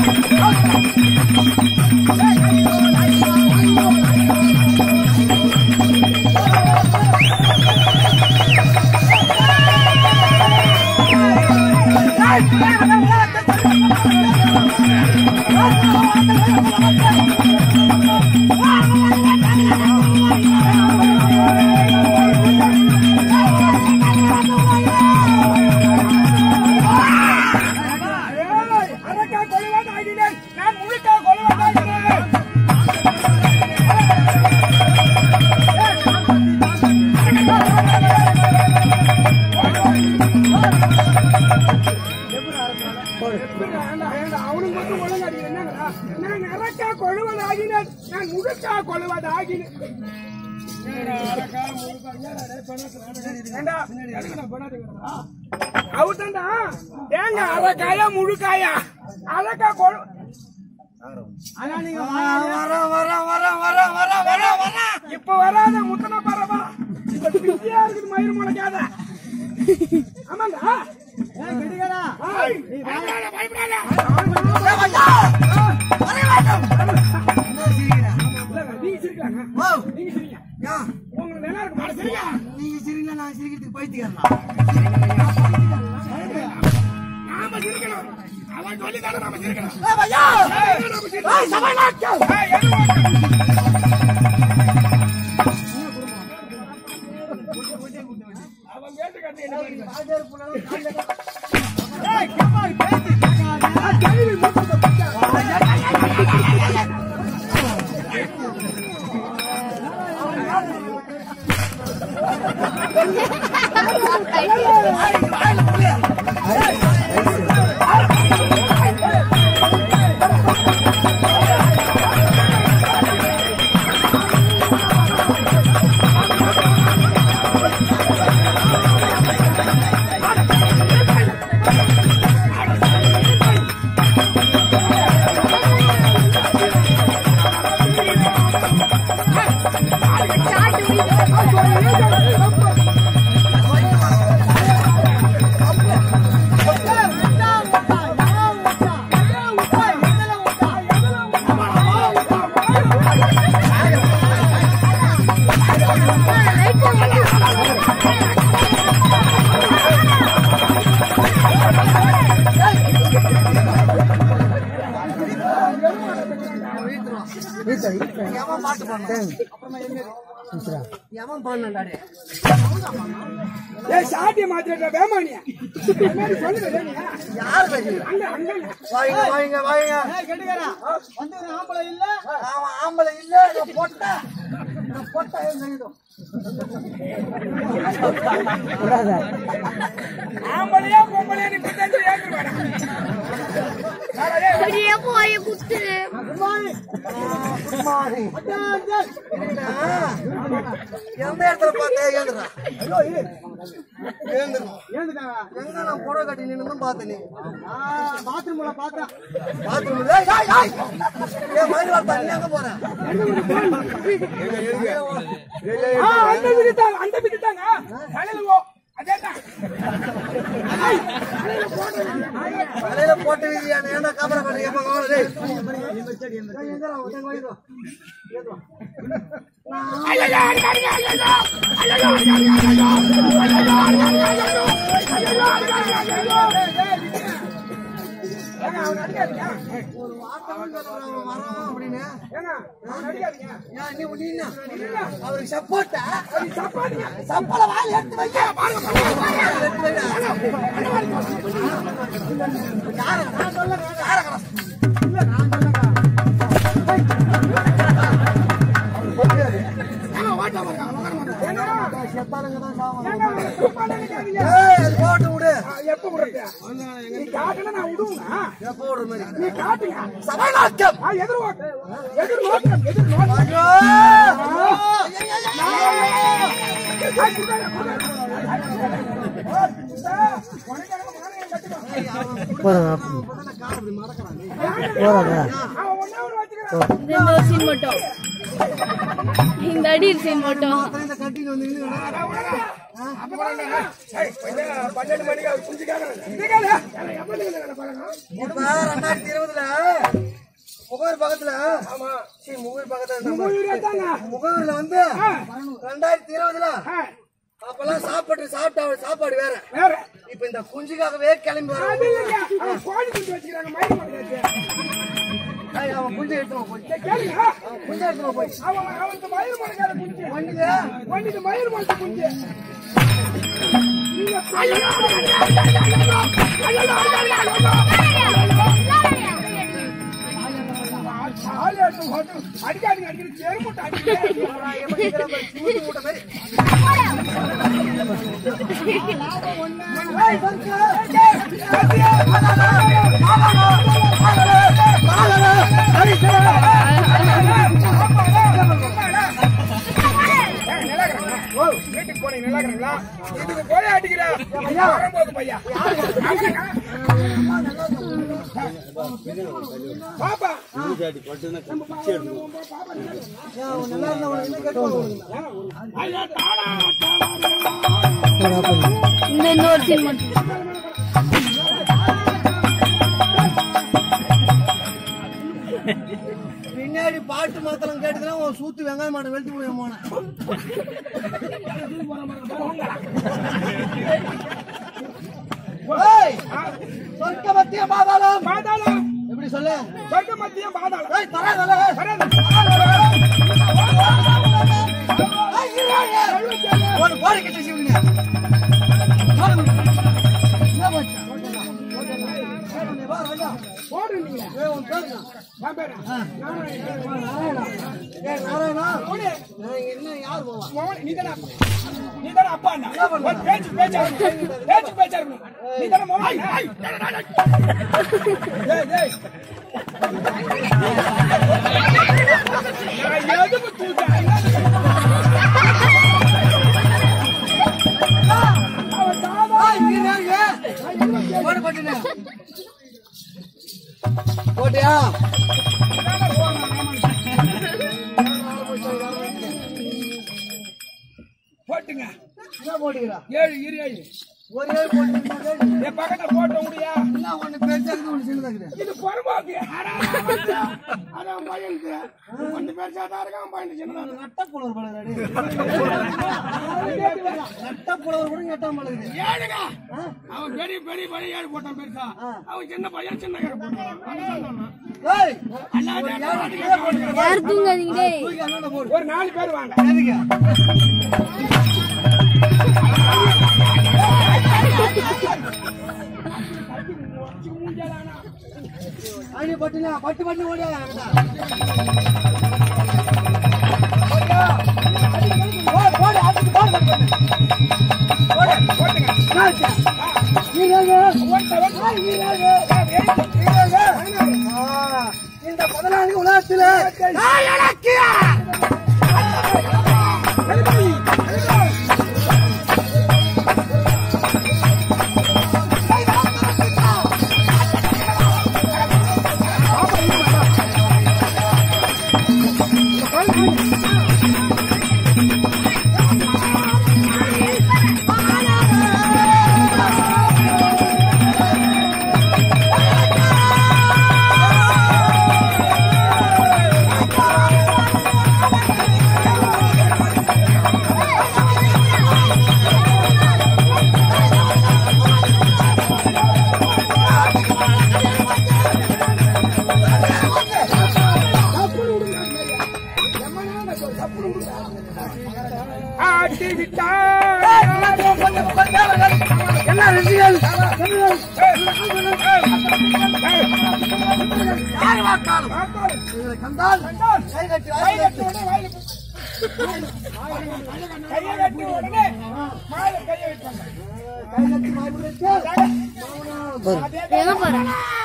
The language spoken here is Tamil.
ஏய், அரக்கா கொலைவான் ஆகினேன் நான் முழுக்கா கொலைவான் ஆகினேன் அவனுக்கு மட்டும் ஒழுங்கா இருக்கு. என்னங்கடா? நான் அரக்கா கொழுவன் ஆகினேன் நான் முழுக்கா கொழுவன் ஆகினேன் ஏண்டா, அரக்கா, முழுக்கா, ஏன்டா, டேய், பண்ணாத, ஏண்டா, எதுக்குடா பண்ணாதீங்கடா? அவுட்டண்டா ஏங்க அரக்காயா முழுக்காயா அரக்கா கொழு இப்ப வராத முத்தன பரவா இப்ப பிஸியா இருக்குது மயிர் முளைக்காத ஆமாண்டா ஏய், பயப்படாத, பயப்படாத. இல்லங்க, நீங்க சிரிக்கலாங்க. நீங்க சிரிங்க. உங்களுக்கு நல்லா இருக்கு, மாடு சிரிங்க. நாம சிரிக்கணும். அவன் சொல்லித்தானே நாம சிரிக்கணும். ஏய், நாம சிரிக்கணும். ஏய், எது அவன் கேட்டு கட்டி என்ன பண்ணுங்க? ஏய், கம்மாய், பேசி. ஆ, கழுவி மூத்தத்தை பிச்சா. ஏய், சாட்டியை மாத்திரட்டா, வேமானியா? முன்னாடி சொல்லுங்க, வேணியா? அங்க, அங்க. ஆம்பளையா, பொம்பளையா, நீ பின்னாடி ஏந்துருவாடா. வாடா, ஏய், அப்படியே போய் குத்துரு எந்த இடத்துல பார்த்தா ஏந்துடா எங்க நான் புடவை கட்டி நின்னு பார்த்தேன் நீ பாத்ரூம்ல பார்த்தேன் பாத்ரூம்ல ஏன் மயில் வார்த்தா நீ எங்க போற ஆ, அந்த வீடு தாங்க, அந்த வீடு தாங்க. தலையில போ. அதேதான். தலையில போட்டு வீதியா ஏன்டா கபரை பண்ணி எப்ப கவலை டேய் ஏய், எங்கடா, உனக்கு வயிறு? ஐயையோ, அடிக்காதீங்க, ஐயையோ. ஐயையோ, அடிக்காதீங்க, ஐயையோ. ஐயையோ, அடிக்காதீங்க, ஐயையோ. ஐயையோ, அடிக்காதீங்க, ஐயையோ. ஏங்க, அவனை அடிக்காதீங்க. ஒரு வார்த்தை வந்து அவன் வரான் அப்படின்னு ஏங்க, அவனை அடிக்காதீங்க. ஏன் நீ நீனா அவருக்கு சப்போர்ட்டா அது தப்பாதீங்க. சப்பல வாயில் எடுத்து வைக்க பாருங்க, பாருங்க, எடுத்து வைடா யாரு நான் சொல்லுங்க யார ஏங்க, செத்தானுங்க தான் சாவாங்க ஏங்க, அவனை சும்மா நினைக்காதீங்க. ஏய் அது போட்டு விடு ஆ, எப்ப விடுறது? நீ காட்டுனா நான் விடுவேனா? எப்போ விடுற மாதிரி நீ காட்டுங்க. சபைநாட்டம் ஆ, எதிர்நோக்கு. எதிர்நோக்கு, எதிர்நோக்கு. ஐயோ இந்த இந்த ஒரு சீன் மட்டும் இந்த அடி சீன் மட்டும் இந்த கட்டின்னு வந்து நின்னு பன்னெண்டு மணிக்கு அவர் புரிஞ்சுக்காங்க இப்ப ரெண்டாயிரத்தி இருபதுல முகவர் பக்கத்துல ஆமா சீ, முகவர் பக்கத்துல நம்ம முகூரே தாங்க முகவரில் வந்து ரெண்டாயிரத்தி இருபதுல ஆ, அப்பெல்லாம் சாப்பாடு சாப்பிட்ட சாப்பாடு வேற வேற இப்ப இந்த குஞ்சுக்காகவே கிளம்பி வர அது இல்லைங்க அவன் கோழி குஞ்சு வச்சுக்கிறாங்க மயில் மாடு அவன் குஞ்சு எடுத்துருவான் போய் கேளுங்க அவன் குஞ்சு எடுத்துருவான் போய் அவன் அவன் இந்த மயில் மாடுக்கார குஞ்சு வண்டிங்க வண்டிக்கு மயில் மாடு குஞ்சு நீங்க சாலி அடிச்சு போட்டு அடிக்காதீங்க அடிக்கிறது செருமுட்டை அடிக்கிறது சிமெண்ட் மூட்டை மாதிரி வீட்டுக்கு போனீங்க நல்லா இருக்கிறீங்களா இதுக்கு போய் அடிக்கிறா வரும்போது பையா பாப்பா நல்லா இருந்தவன் என்ன கேட்டு ஐயா தாடா இந்த இன்னொரு சீன் மட்டும் பின்னாடி பாட்டு மாத்திரம் கேட்டுதுன்னா உன் சூத்து வெங்காய மாட்டை வெளுத்து போய் போன சொர்க்க மத்திய பாதாளம் பாதாளம் எப்படி சொல்லு சொர்க்க மத்தியம் பாதாளம் ஏய், தராதல்ல, ஏய். ஏய், இருடா, ஏய். ஒரு பாரு கிட்ட சிவனுங்க. பாரு. என்ன போச்சு? ஏய், வா, ராஜா. போடுறீங்களா ஏய், உன் பேரு என்ன? நான் பேரு நாராயணா. ஏய், நாராயணா. நான் இங்க என்ன யார் போவா? மோகன், நீதானே அப்பா? நீதானே அப்பா அண்ணா? ஒரு பேச்சு பேச்சா இருக்கணும். பேச்சு பேச்சா இருக்கணும். நீதானே மோகன்? டேய், டேய். நான் எதுக்கு தூக்குறேன்? அவன் சாதா ஏய், இங்க இருங்க, இங்க. போடு, போட்டுங்க. போட்டியா போட்டுங்க என்ன போட்டுக்கிறா ஏழு இரு ஏழு ஒரே போட்டு என் பக்கத்துல போட்ட முடியா எல்லாம் ஒண்ணு பெருசா இருக்குது ஒண்ணு சின்னதா இருக்குது இது பொறுமாக்கு அதான் பையனுக்கு ஒன்று பேர் தான் இருக்கான் பையன் சின்னதான் நட்டப்புலவர் பழகுறாடி நட்டப்புலவர் கூட நட்டாம பழகுது ஏழுங்க அவன் பெரிய பெரிய பையன் ஏழு போட்டான் பெருசா அவன் சின்ன பையன் சின்ன ஏழு போட்டான் அதான் சொன்னான். ஏய் ஒரு ஏழு கீழே போட்டுக்கிறேன். யார் தூங்காதீங்க டேய் தூக்கி அந்தாண்ட போடு. ஒரு நாலு பேர் வாங்க எதுக்கு? அடி பட்டுனா, பட்டு பட்டு ஓடியா என்கிட்ட. ஓடியா? போடு, போடு, அதுக்கு போடு, போடு, போடு. போடு, போட்டுங்க என்னாச்சு? நீங்க ஒன்றை ஒன்று ஆ, இந்த பதினான்கு உலகத்துல நான் எனக்கு ஆட்டி விட்டார் என்ன ரசிகர்கள் இவரை கண்டால் கை கட்டி வாய் கட்டி கையை கட்டி உடனே மாலை கையை வைப்பாங்க கை கட்டி வாய் கட்டி எங்க போற